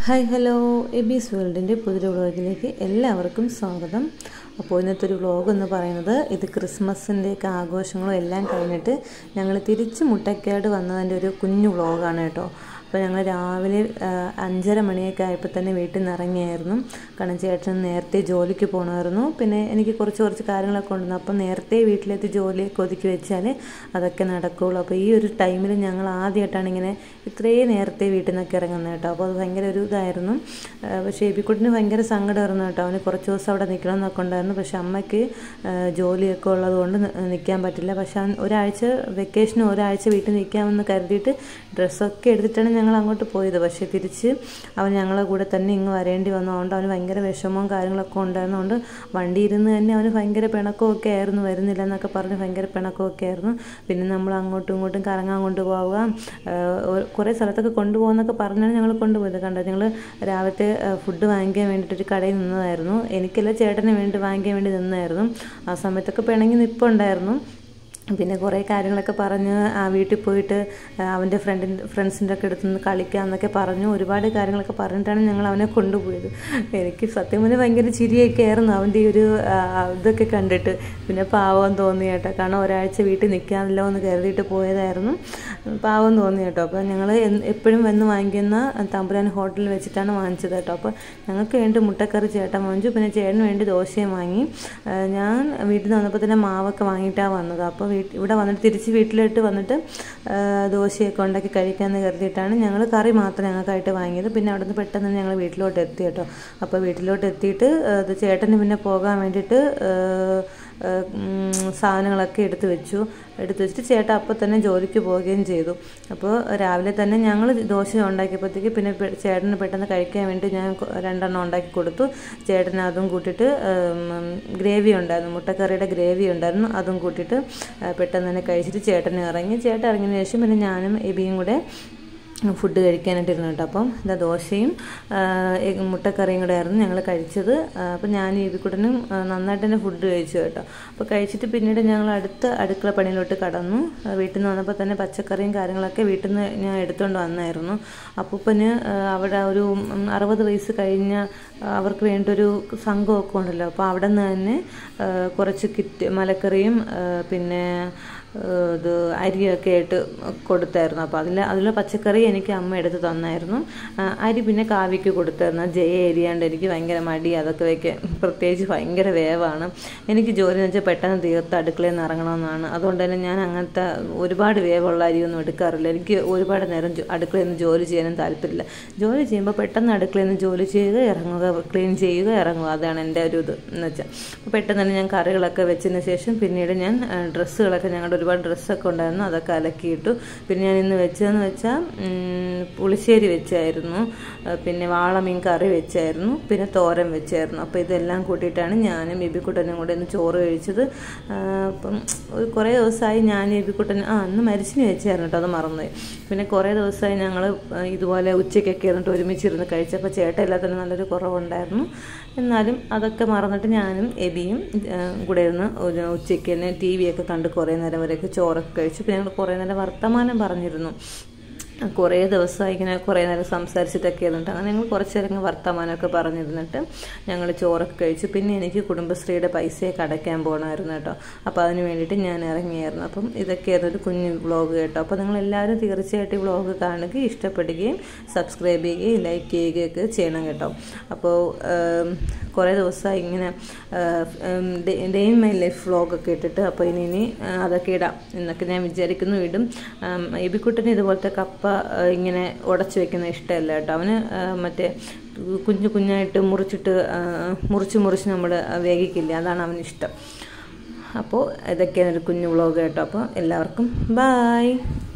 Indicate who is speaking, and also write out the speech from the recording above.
Speaker 1: hi hello എബീസ് വേൾഡിൻ്റെ പുതിയൊരു വ്ളോഗിലേക്ക് എല്ലാവർക്കും സ്വാഗതം അപ്പോൾ ഇന്നത്തെ ഒരു വ്ളോഗ് എന്ന് പറയുന്നത് ഇത് ക്രിസ്മസിൻ്റെയൊക്കെ ആഘോഷങ്ങളും എല്ലാം കഴിഞ്ഞിട്ട് ഞങ്ങൾ തിരിച്ച് മുട്ടക്കാട് വന്നതിൻ്റെ ഒരു കുഞ്ഞു വ്ളോഗാണ് കേട്ടോ അപ്പോൾ ഞങ്ങൾ രാവിലെ ആ, അഞ്ചര മണിയൊക്കെ ആയപ്പോൾ തന്നെ വീട്ടിൽ നിന്ന് ഇറങ്ങിയായിരുന്നു കാരണം ചേട്ടൻ നേരത്തെ ജോലിക്ക് പോകണമായിരുന്നു പിന്നെ എനിക്ക് കുറച്ച് കുറച്ച് കാര്യങ്ങളൊക്കെ ഉണ്ടായിരുന്നു അപ്പം നേരത്തെ വീട്ടിലെത്തി ജോലിയൊക്കെ ഒതുക്കി വെച്ചാൽ അതൊക്കെ നടക്കുകയുള്ളൂ അപ്പോൾ ഈ ഒരു ടൈമിൽ ഞങ്ങൾ ആദ്യമായിട്ടാണ് ഇങ്ങനെ ഇത്രയും നേരത്തെ വീട്ടിൽ നിന്നൊക്കെ ഇറങ്ങുന്നത് കേട്ടോ അപ്പോൾ അത് ഭയങ്കര ഒരു ഇതായിരുന്നു ആ, പക്ഷേ എബിക്കുട്ടിന് ഭയങ്കര സങ്കടമായിരുന്നു കേട്ടോ അവന് കുറച്ച് ദിവസം അവിടെ നിൽക്കണം എന്നൊക്കെ ഉണ്ടായിരുന്നു പക്ഷെ അമ്മയ്ക്ക് ആ, ജോലിയൊക്കെ ഉള്ളത് കൊണ്ട് നിൽക്കാൻ പറ്റില്ല പക്ഷെ അവൻ ഒരാഴ്ച വെക്കേഷന് ഒരാഴ്ച വീട്ടിൽ നിൽക്കാമെന്ന് കരുതിയിട്ട് ഡ്രസ്സൊക്കെ എടുത്തിട്ടാണ് ഞങ്ങൾ അങ്ങോട്ട് പോയത് പക്ഷേ തിരിച്ച് അവൻ ഞങ്ങളെ കൂടെ തന്നെ ഇങ്ങ് വരേണ്ടി വന്നതുകൊണ്ട് അവന് ഭയങ്കര വിഷമവും കാര്യങ്ങളൊക്കെ ഉണ്ടായിരുന്നതുകൊണ്ട് വണ്ടി ഇരുന്ന് തന്നെ അവന് ഭയങ്കര പിണക്കമൊക്കെ ആയിരുന്നു വരുന്നില്ല എന്നൊക്കെ പറഞ്ഞ് ഭയങ്കര പിണക്കമൊക്കെ ആയിരുന്നു പിന്നെ നമ്മൾ അങ്ങോട്ടും ഇങ്ങോട്ടും കറങ്ങാൻ കൊണ്ടുപോവുക കുറേ സ്ഥലത്തൊക്കെ കൊണ്ടുപോകുന്നൊക്കെ പറഞ്ഞാണ് ഞങ്ങൾ കൊണ്ടുപോയത് കണ്ടോ ഞങ്ങൾ രാവിലത്തെ ഫുഡ് വാങ്ങിക്കാൻ വേണ്ടിയിട്ട് ഒരു കടയിൽ നിന്നതായിരുന്നു എനിക്കല്ല ചേട്ടന് വേണ്ടി വാങ്ങിക്കാൻ വേണ്ടി നിന്നായിരുന്നു ആ സമയത്തൊക്കെ പിണങ്ങി നിൽപ്പുണ്ടായിരുന്നു പിന്നെ കുറേ കാര്യങ്ങളൊക്കെ പറഞ്ഞ് ആ വീട്ടിൽ പോയിട്ട് ആ, അവൻ്റെ ഫ്രണ്ടിൻ്റെ ഫ്രണ്ട്സിൻ്റെ ഒക്കെ അടുത്ത് നിന്ന് കളിക്കാം എന്നൊക്കെ പറഞ്ഞു ഒരുപാട് കാര്യങ്ങളൊക്കെ പറഞ്ഞിട്ടാണ് ഞങ്ങൾ അവനെ കൊണ്ടുപോയത് എനിക്ക് സത്യം പറഞ്ഞാൽ ഭയങ്കര ചിരിയൊക്കെ ആയിരുന്നു അവൻ്റെ ഈ ഒരു ആ, ഇതൊക്കെ കണ്ടിട്ട് പിന്നെ പാവം തോന്നി കേട്ടോ കാരണം ഒരാഴ്ച വീട്ടിൽ നിൽക്കാമല്ലോ എന്ന് കരുതിയിട്ട് പോയതായിരുന്നു പാവം തോന്നി കേട്ടോ അപ്പോൾ ഞങ്ങൾ എപ്പോഴും വന്ന് വാങ്ങിക്കുന്ന തമ്പുരാൻ ഹോട്ടലിൽ വെച്ചിട്ടാണ് വാങ്ങിച്ചത് കേട്ടോ അപ്പോൾ ഞങ്ങൾക്ക് വേണ്ടി മുട്ടക്കറി ചേട്ടൻ വാങ്ങിച്ചു പിന്നെ ചേട്ടന് വേണ്ടി ദോശയും വാങ്ങി ആ, ഞാൻ വീട്ടിൽ നിന്ന് വന്നപ്പോൾ തന്നെ മാവൊക്കെ വാങ്ങിയിട്ടാണ് വന്നത് അപ്പോൾ വീട്ടിൽ ഇവിടെ വന്നിട്ട് തിരിച്ച് വീട്ടിലോട്ട് വന്നിട്ട് ആ, ദോശയൊക്കെ ഉണ്ടാക്കി കഴിക്കാമെന്ന് കരുതിയിട്ടാണ് ഞങ്ങൾ കറി മാത്രം ഞങ്ങൾക്കായിട്ട് വാങ്ങിയത് പിന്നെ അവിടെ നിന്ന് പെട്ടെന്ന് തന്നെ ഞങ്ങൾ വീട്ടിലോട്ട് എത്തി കേട്ടോ അപ്പോൾ വീട്ടിലോട്ട് എത്തിയിട്ട് ആ, ഇത് ചേട്ടന് പിന്നെ പോകാൻ വേണ്ടിയിട്ട് ആ, ആ, ഉം, സാധനങ്ങളൊക്കെ എടുത്ത് വെച്ചു എടുത്ത് വെച്ചിട്ട് ചേട്ടൻ അപ്പോൾ തന്നെ ജോലിക്ക് പോവുകയും ചെയ്തു അപ്പോൾ രാവിലെ തന്നെ ഞങ്ങൾ ദോശ ഉണ്ടാക്കിയപ്പോഴത്തേക്ക് പിന്നെ പെ- ചേട്ടന് പെട്ടെന്ന് കഴിക്കാൻ വേണ്ടി ഞാൻ കൊ- രണ്ടെണ്ണം ഉണ്ടാക്കി കൊടുത്തു ചേട്ടന് അതും കൂട്ടിയിട്ട് ഗ്രേവി ഉണ്ടായിരുന്നു മുട്ടക്കറിയുടെ ഗ്രേവി ഉണ്ടായിരുന്നു അതും കൂട്ടിയിട്ട് ആ, പെട്ടെന്ന് തന്നെ കഴിച്ചിട്ട് ചേട്ടന് ഇറങ്ങി ചേട്ടൻ ഇറങ്ങിയതിന് ശേഷം പിന്നെ ഞാനും എബിയും കൂടെ ഫുഡ് കഴിക്കാനായിട്ടിരുന്നു കേട്ടോ അപ്പം ഇതാ ദോശയും ആ, എഗ് മുട്ടക്കറിയും കൂടെ ആയിരുന്നു ഞങ്ങൾ കഴിച്ചത് ആ, അപ്പം ഞാനും എബിക്കുട്ടനും ആ, നന്നായിട്ട് തന്നെ ഫുഡ് കഴിച്ചു കേട്ടോ അപ്പോൾ കഴിച്ചിട്ട് പിന്നീട് ഞങ്ങൾ അടുത്ത അടുക്കള പണിയിലോട്ട് കടന്നു ആ, വീട്ടിൽ നിന്ന് വന്നപ്പോൾ തന്നെ പച്ചക്കറിയും കാര്യങ്ങളൊക്കെ വീട്ടിൽ നിന്ന് ഞാൻ എടുത്തുകൊണ്ട് വന്നായിരുന്നു അപ്പൂപ്പന് ആ, അവിടെ ഒരു ഉം, അറുപത് വയസ്സ് കഴിഞ്ഞ ആ, അവർക്ക് വേണ്ടി ഒരു സംഘമൊക്കെ ഉണ്ടല്ലോ അപ്പോൾ അവിടെ നിന്ന് തന്നെ ആ, കുറച്ച് കിറ്റ് മലക്കറിയും ആ, പിന്നെ ഏഹ് ഇത് അരിയൊക്കെ ആയിട്ട് കൊടുത്തായിരുന്നു അപ്പോൾ അതിൽ അതിലെ പച്ചക്കറി എനിക്ക് അമ്മ എടുത്ത് തന്നായിരുന്നു ആ, അരി പിന്നെ കാവ്യക്ക് കൊടുത്തായിരുന്നു ആ ജയ എരിയാണ്ട് എനിക്ക് ഭയങ്കര മടി അതൊക്കെ വയ്ക്കാൻ പ്രത്യേകിച്ച് ഭയങ്കര വേവാണ് എനിക്ക് ജോലി എന്ന് വെച്ചാൽ പെട്ടെന്ന് തീർത്ത് അടുക്കളയിൽ നിന്ന് ഇറങ്ങണമെന്നാണ് അതുകൊണ്ട് തന്നെ ഞാൻ അങ്ങനത്തെ ഒരുപാട് വേവുള്ള അരിയൊന്നും എടുക്കാറില്ല എനിക്ക് ഒരുപാട് നേരം ജോ- അടുക്കളയിൽ നിന്ന് ജോലി ചെയ്യാനും താല്പര്യമില്ല ജോലി ചെയ്യുമ്പോൾ പെട്ടെന്ന് അടുക്കളയിൽ നിന്ന് ജോലി ചെയ്യുക ഇറങ്ങുക ക്ലീൻ ചെയ്യുക ഇറങ്ങുക അതാണ് എൻ്റെ ഒരു ഇത് എന്ന് വെച്ചാൽ അപ്പോൾ പെട്ടെന്ന് തന്നെ ഞാൻ കറികളൊക്കെ വെച്ചതിന് ശേഷം പിന്നീട് ഞാൻ ആ, ഡ്രസ്സുകളൊക്കെ ഞങ്ങളുടെ ഒരുപാട് ഡ്രസ്സൊക്കെ ഉണ്ടായിരുന്നു അതൊക്കെ അലക്കിയിട്ടു പിന്നെ ഞാൻ ഇന്ന് വെച്ചതെന്ന് വെച്ചാൽ ഉം, പുളിശ്ശേരി വെച്ചായിരുന്നു ആ, പിന്നെ വാളമീൻ കറി വെച്ചായിരുന്നു പിന്നെ തോരൻ വെച്ചായിരുന്നു അപ്പോൾ ഇതെല്ലാം കൂട്ടിയിട്ടാണ് ഞാനും ബിബിക്കുട്ടനും കൂടെ ഇന്ന് ചോറ് കഴിച്ചത് ആ, അപ്പം ഒരു കുറേ ദിവസമായി ഞാൻ ബിബിക്കുട്ടൻ ആ അന്ന് മരിച്ചിന് വെച്ചായിരുന്നു കേട്ടോ അത് മറന്നുപോയി പിന്നെ കുറേ ദിവസമായി ഞങ്ങൾ ഇതുപോലെ ഉച്ചയ്ക്കൊക്കെ ഇരുന്നിട്ട് ഒരുമിച്ചിരുന്ന് കഴിച്ചപ്പോൾ ചേട്ടൻ എല്ലാത്തിനും നല്ലൊരു കുറവുണ്ടായിരുന്നു എന്നാലും അതൊക്കെ മറന്നിട്ട് ഞാനും എബിയും ആ, കൂടെ ഇരുന്ന് ഒരു ഉച്ചയ്ക്ക് തന്നെ ടി വി ഒക്കെ കണ്ട് കുറേ നേരം വരെയൊക്കെ ചോറൊക്കെ കഴിച്ചു പിന്നെ ഞങ്ങൾ കുറേ നേരം വർത്തമാനം പറഞ്ഞിരുന്നു കുറേ ദിവസമായി ഇങ്ങനെ കുറേ നേരം സംസാരിച്ചിട്ടൊക്കെ ഇരുന്നിട്ട് അങ്ങനെ ഞങ്ങൾ കുറച്ച് നേരം ഇങ്ങനെ വർത്തമാനമൊക്കെ പറഞ്ഞിരുന്നിട്ട് ഞങ്ങൾ ചോറൊക്കെ കഴിച്ചു പിന്നെ എനിക്ക് കുടുംബശ്രീയുടെ പൈസയൊക്കെ അടയ്ക്കാൻ പോകണമായിരുന്നു കേട്ടോ അപ്പോൾ അതിന് വേണ്ടിയിട്ട് ഞാൻ ഇറങ്ങിയായിരുന്നു അപ്പം ഇതൊക്കെയായിരുന്നു ഒരു കുഞ്ഞു വ്ളോഗ് കേട്ടോ അപ്പോൾ നിങ്ങൾ എല്ലാവരും തീർച്ചയായിട്ടും ഈ വ്ളോഗ് കാണുകയും ഇഷ്ടപ്പെടുകയും സബ്സ്ക്രൈബ് ചെയ്യുകയും ലൈക്ക് ചെയ്യുകയൊക്കെ ചെയ്യണം കേട്ടോ അപ്പോൾ ഉം, കുറേ ദിവസമായി ഇങ്ങനെ ഡേ ഇൻ മൈ ലൈഫ് വ്ളോഗൊക്കെ ഇട്ടിട്ട് അപ്പോൾ ഇനി ഇനി ആ, അതൊക്കെ ഇടാം എന്നൊക്കെ ഞാൻ വിചാരിക്കുന്നു ഇടും ഉം, എബിക്കുട്ടന് ഇതുപോലത്തെ കപ്പ ആ, ഇങ്ങനെ ഉടച്ചു വെക്കുന്ന ഇഷ്ടമല്ല കേട്ടോ അവന് ആ, മറ്റേ കുഞ്ഞു കുഞ്ഞായിട്ട് മുറിച്ചിട്ട് ആ, മുറിച്ച് മുറിച്ച് നമ്മൾ വേവിക്കില്ല അതാണ് അവന് ഇഷ്ടം അപ്പോൾ ഇതൊക്കെയാണ് ഒരു കുഞ്ഞു വ്ളോഗ് കേട്ടോ അപ്പോൾ എല്ലാവർക്കും ബായ്